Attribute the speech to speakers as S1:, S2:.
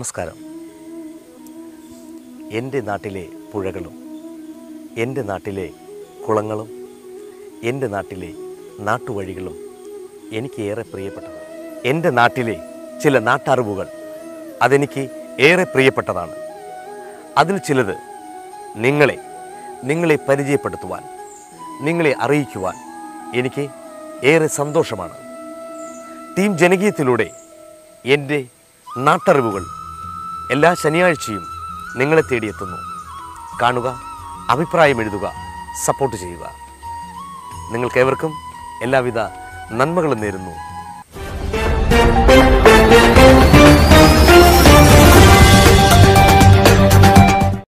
S1: നമസ്കാരം എൻ്റെ നാട്ടിലെ പുഴകളും എൻ്റെ നാട്ടിലെ കുളങ്ങളും എൻ്റെ നാട്ടിലെ നാട്ടുവഴികളും എനിക്ക് ഏറെ പ്രിയപ്പെട്ടതാണ് എൻ്റെ നാട്ടിലെ ചില നാട്ടറിവുകൾ അതെനിക്ക് ഏറെ പ്രിയപ്പെട്ടതാണ് അതിൽ ചിലത് നിങ്ങളെ നിങ്ങളെ പരിചയപ്പെടുത്തുവാൻ നിങ്ങളെ അറിയിക്കുവാൻ എനിക്ക് ഏറെ സന്തോഷമാണ് ടീം ജനകീയത്തിലൂടെ എൻ്റെ നാട്ടറിവുകൾ എല്ലാ ശനിയാഴ്ചയും നിങ്ങളെ തേടിയെത്തുന്നു കാണുക അഭിപ്രായം എഴുതുക സപ്പോർട്ട് ചെയ്യുക നിങ്ങൾക്കേവർക്കും എല്ലാവിധ നന്മകളും നേരുന്നു